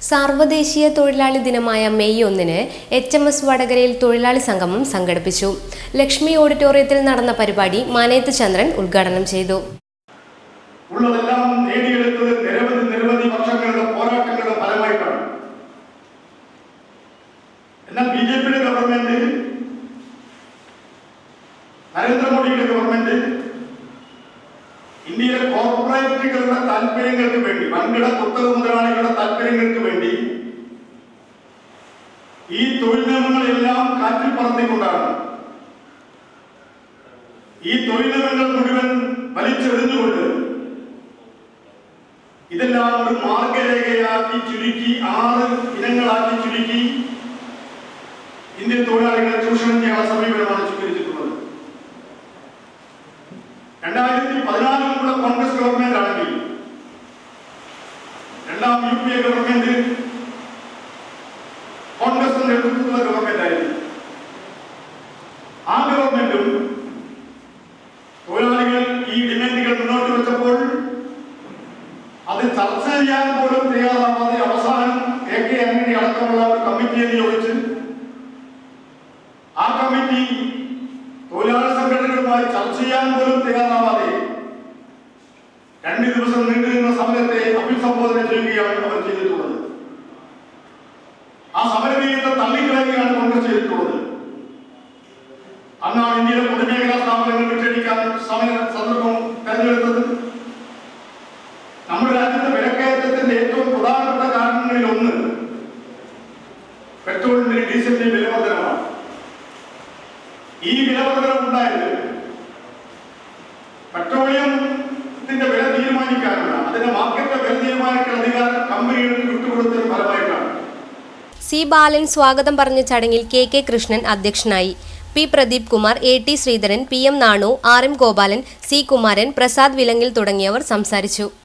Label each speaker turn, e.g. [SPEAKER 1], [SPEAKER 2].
[SPEAKER 1] സാർവദേശീയ തൊഴിലാളി ദിനമായ മെയ് ഒന്നിന് എച്ച് എം എസ് വടകരയിൽ തൊഴിലാളി സംഗമം സംഘടിപ്പിച്ചു ലക്ഷ്മി ഓഡിറ്റോറിയത്തിൽ നടന്ന പരിപാടി മാനേത്ത് ചന്ദ്രൻ ഉദ്ഘാടനം ചെയ്തു
[SPEAKER 2] ഉള്ളതെല്ലാം നേടിയെടുത്തത് നിരവധി നിരവധി വർഷങ്ങളുടെ പോരാട്ടങ്ങളുടെ ഫലമായിട്ടാണ് എന്നാൽ ബി ജെ പിയുടെ ഗവൺമെന്റ് നരേന്ദ്രമോദിയുടെ ഗവൺമെന്റ് ഇന്ത്യയിലെ കോർപ്പറേറ്റുകളുടെ താല്പര്യങ്ങൾക്ക് വേണ്ടി വൻകിട കുത്തക മുതലാളികളുടെ താല്പര്യങ്ങൾക്ക് വേണ്ടി ഈ തൊഴിൽ നിയമങ്ങളെല്ലാം കാറ്റിൽ പറത്തിക്കൊണ്ടാണ് ഈ തൊഴിൽ നിയമങ്ങൾ മുഴുവൻ വലിച്ചെറിഞ്ഞുകൊണ്ട് ഇതെല്ലാം ഒരു മാർഗരേഖയാക്കി ചുരുക്കി ആറ് ഇനങ്ങളാക്കി ചുരുക്കി ഇന്ത്യൻ തൊഴിലാളികളെ ചൂഷണം ചെയ്യാനുള്ള സമീപനമാണ് സ്വീകരിച്ചിട്ടുള്ളത് രണ്ടായിരത്തി പതിനാലിലുള്ള കോൺഗ്രസ് ഗവൺമെന്റ് ആണെങ്കിൽ രണ്ടാം U P A government Congress നേതൃത്വത്തിലുള്ള ഗവൺമെന്റ് ആയിരുന്നു ആ ഗവൺമെന്റും തൊഴിലാളികൾ ഈ ഡിമാൻഡുകൾ മുന്നോട്ട് വെച്ചപ്പോൾ അത് ചർച്ച ചെയ്യാൻ പോലും തയ്യാറാവാതെ അവസാനം എ കെ ആന്റണി അടക്കമുള്ള ഒരു കമ്മിറ്റിയെ നിയോഗിച്ച് ആ കമ്മിറ്റി തൊഴിലാളി സംഘടനകളുമായി ചർച്ച ചെയ്യാൻ പോലും തയ്യാറാവാതെ രണ്ട് ദിവസം നീണ്ടുനിന്ന സമരത്തെ അഭിസംബോധന ചെയ്യുകയാണ് അവർ ചെയ്തിട്ടുള്ളത് ആ സമരവീര്യത്തെ തള്ളിക്കളയുകയാണ് കോൺഗ്രസ് ചെയ്തിട്ടുള്ളത് അന്നാണ് ഇന്ത്യയിലെ പൊതുമേഖലാ സ്ഥാപനങ്ങൾ വിട്ടടിക്കാൻ സമയ സന്ദർഭം തെരഞ്ഞെടുത്തത് നമ്മുടെ രാജ്യത്തെ വിലക്കയറ്റത്തിന്റെ ഏറ്റവും പ്രധാനപ്പെട്ട കാരണങ്ങളിൽ ഒന്ന് പെട്രോളിന്റെ ഡീസലിന്റെ വിലവർദ്ധനമാണ് ഈ വിലവർദ്ധനം ഉണ്ടായത് പെട്രോളിയത്തിന്റെ വില തീരുമാനിക്കാനുള്ള അതിന്റെ മാർക്കറ്റ് വില തീരുമാനിക്കുന്ന അധികാരം കമ്പനികൾക്ക് വിട്ടുകൊടുത്തതിന് ഫലമായിട്ടാണ്
[SPEAKER 1] സി ബാലൻ സ്വാഗതം പറഞ്ഞ ചടങ്ങിൽ കെ കെ കൃഷ്ണൻ അധ്യക്ഷനായി P Pradeep Kumar A T Sreedharan P M Nanu R M Gopalan C Kumaran Prasad വിലങ്ങിൽ തുടങ്ങിയവർ സംസാരിച്ചു